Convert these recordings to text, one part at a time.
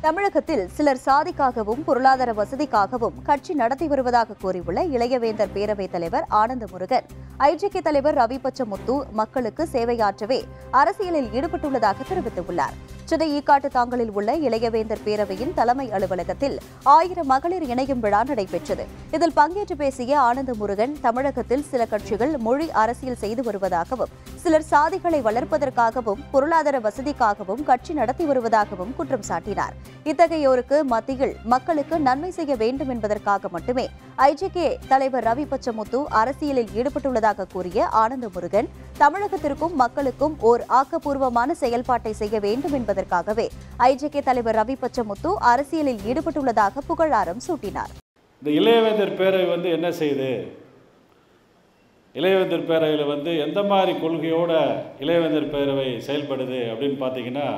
தமிழகத்தில் சிலர் சாதிக்காகவும் பொருளாதார வசதிக்காகவும் கட்சி நடத்தி வருவதாக கூறியுள்ள இளையவேந்தர் பேரவைத் தலைவர் ஆனந்த முருகன் ஐஜிகே தலைவர் ரவி பச்சமுத்து மக்களுக்கு சேவையாற்றவே அரசியலில் ஈடுபட்டுள்ளதாக தெரிவித்துள்ளார் சென்னை ஈக்காட்டு தாங்கலில் உள்ள இளையவேந்தர் பேரவையின் தலைமை அலுவலகத்தில் ஆயிரம் மகளிர் இணையும் விழா நடைபெற்றது இதில் பங்கேற்று பேசிய ஆனந்த முருகன் தமிழகத்தில் சில கட்சிகள் மொழி அரசியல் செய்து வருவதாகவும் சிலர் சாதிகளை வளர்ப்பதற்காகவும் பொருளாதார வசதிக்காகவும் கட்சி நடத்தி வருவதாகவும் குற்றம் சாட்டினார் இத்தகையோருக்கு மத்தியில் மக்களுக்கு நன்மை செய்ய வேண்டும் என்பதற்காக மட்டுமே ஐஜிகே தலைவர் ரவி பச்சமுத்து அரசியலில் ஈடுபட்டுள்ளதாக கூறிய ஆனந்த முருகன் தமிழகத்திற்கும் மக்களுக்கும் ஓர் ஆக்கப்பூர்வமான செயல்பாட்டை செய்ய வேண்டும் என்பதற்காகவே ஐஜிகே தலைவர் ரவி பச்சமுத்து அரசியலில் ஈடுபட்டுள்ளதாக புகழாரம் சூட்டினார் இந்த இளையவேந்தர் பேரவை வந்து என்ன செய்யுது இளையவேந்தர் பேரவையில் வந்து எந்த மாதிரி கொள்கையோட இளையவேந்தர் பேரவை செயல்படுது அப்படின்னு பார்த்தீங்கன்னா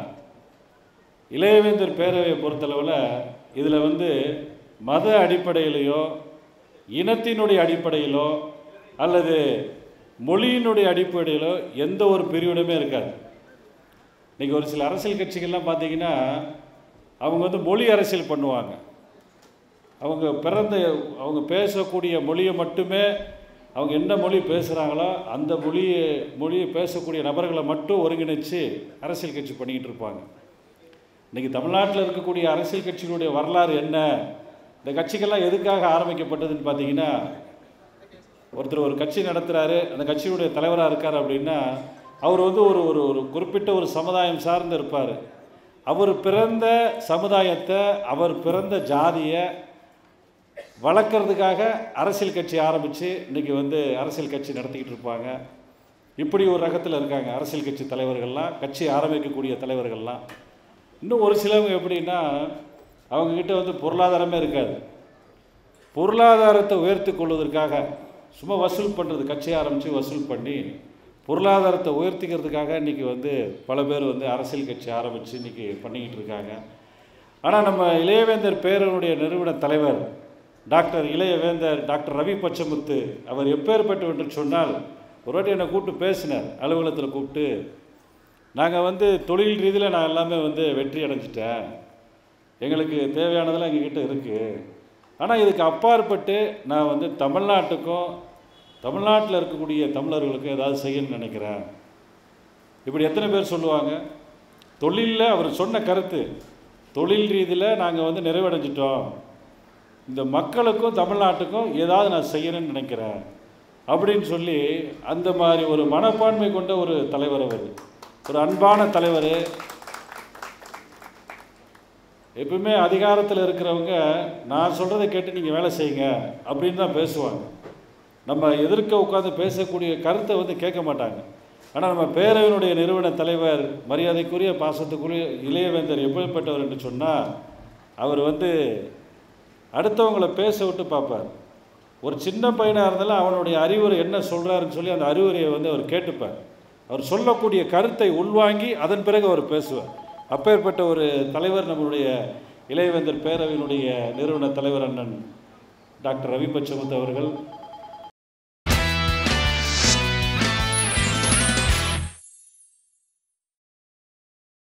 இளையவேந்தர் பேரவையை பொறுத்தளவில் இதில் வந்து மத அடிப்படையிலையோ இனத்தினுடைய அடிப்படையிலோ அல்லது மொழியினுடைய அடிப்படையிலோ எந்த ஒரு பிரிவினுமே இருக்காது இன்றைக்கி ஒரு சில அரசியல் கட்சிகள்லாம் பார்த்தீங்கன்னா அவங்க வந்து மொழி அரசியல் பண்ணுவாங்க அவங்க பிறந்த அவங்க பேசக்கூடிய மொழியை மட்டுமே அவங்க என்ன மொழி பேசுகிறாங்களோ அந்த மொழியை மொழியை பேசக்கூடிய நபர்களை மட்டும் ஒருங்கிணைச்சு அரசியல் கட்சி பண்ணிக்கிட்டு இருப்பாங்க இன்றைக்கி தமிழ்நாட்டில் இருக்கக்கூடிய அரசியல் கட்சிகளுடைய வரலாறு என்ன இந்த கட்சிகள்லாம் எதுக்காக ஆரம்பிக்கப்பட்டதுன்னு பார்த்தீங்கன்னா ஒருத்தர் ஒரு கட்சி நடத்துகிறாரு அந்த கட்சியுடைய தலைவராக இருக்கார் அப்படின்னா அவர் வந்து ஒரு ஒரு ஒரு குறிப்பிட்ட ஒரு சமுதாயம் சார்ந்து இருப்பார் அவர் பிறந்த சமுதாயத்தை அவர் பிறந்த ஜாதியை வளர்க்குறதுக்காக அரசியல் கட்சி ஆரம்பித்து இன்றைக்கி வந்து அரசியல் கட்சி நடத்திக்கிட்டு இருப்பாங்க இப்படி ஒரு ரகத்தில் இருக்காங்க அரசியல் கட்சி தலைவர்கள்லாம் கட்சி ஆரம்பிக்கக்கூடிய தலைவர்கள்லாம் இன்னும் ஒரு சிலவங்க எப்படின்னா அவங்கக்கிட்ட வந்து பொருளாதாரமே இருக்காது பொருளாதாரத்தை உயர்த்தி கொள்வதற்காக சும்மா வசூல் பண்ணுறது கட்சி ஆரம்பித்து வசூல் பண்ணி பொருளாதாரத்தை உயர்த்திக்கிறதுக்காக இன்றைக்கி வந்து பல பேர் வந்து அரசியல் கட்சி ஆரம்பித்து இன்றைக்கி பண்ணிக்கிட்டு இருக்காங்க ஆனால் நம்ம இளையவேந்தர் பேரனுடைய நிறுவன தலைவர் டாக்டர் இளையவேந்தர் டாக்டர் ரவி பச்சமுத்து அவர் எப்பேற்பட்டு என்று சொன்னால் ஒரு வாட்டி என்னை கூப்பிட்டு பேசினார் அலுவலகத்தில் கூப்பிட்டு நாங்கள் வந்து தொழில் ரீதியில் நான் எல்லாமே வந்து வெற்றி அடைஞ்சிட்டேன் எங்களுக்கு தேவையானதெல்லாம் எங்ககிட்ட இருக்குது ஆனால் இதுக்கு அப்பாற்பட்டு நான் வந்து தமிழ்நாட்டுக்கும் தமிழ்நாட்டில் இருக்கக்கூடிய தமிழர்களுக்கும் ஏதாவது செய்யணும்னு நினைக்கிறேன் இப்படி எத்தனை பேர் சொல்லுவாங்க தொழிலில் அவர் சொன்ன கருத்து தொழில் ரீதியில் நாங்கள் வந்து நிறைவடைஞ்சிட்டோம் இந்த மக்களுக்கும் தமிழ்நாட்டுக்கும் ஏதாவது நான் செய்யணும்னு நினைக்கிறேன் அப்படின்னு சொல்லி அந்த மாதிரி ஒரு மனப்பான்மை கொண்ட ஒரு தலைவர் அவர் ஒரு அன்பான தலைவர் எப்பவுமே அதிகாரத்தில் இருக்கிறவங்க நான் சொல்கிறத கேட்டு நீங்கள் வேலை செய்யுங்க அப்படின்னு தான் பேசுவாங்க நம்ம எதிர்க்க உட்காந்து பேசக்கூடிய கருத்தை வந்து கேட்க மாட்டாங்க ஆனால் நம்ம பேரவையினுடைய நிறுவன தலைவர் மரியாதைக்குரிய பாசத்துக்குரிய இளையவேந்தர் எப்படிப்பட்டவர் என்று சொன்னால் அவர் வந்து அடுத்தவங்களை பேச விட்டு பார்ப்பார் ஒரு சின்ன பையனாக இருந்தாலும் அவனுடைய அறிவுரை என்ன சொல்கிறாருன்னு சொல்லி அந்த அறிவுரையை வந்து அவர் கேட்டுப்பார் அவர் சொல்லக்கூடிய கருத்தை உள்வாங்கி அதன் பிறகு அவர் பேசுவார் அப்பேற்பட்ட ஒரு தலைவர் நம்மளுடைய இளையவேந்தர் பேரவையினுடைய நிறுவன தலைவர் அண்ணன் டாக்டர் ரவி பச்சமுத்து அவர்கள்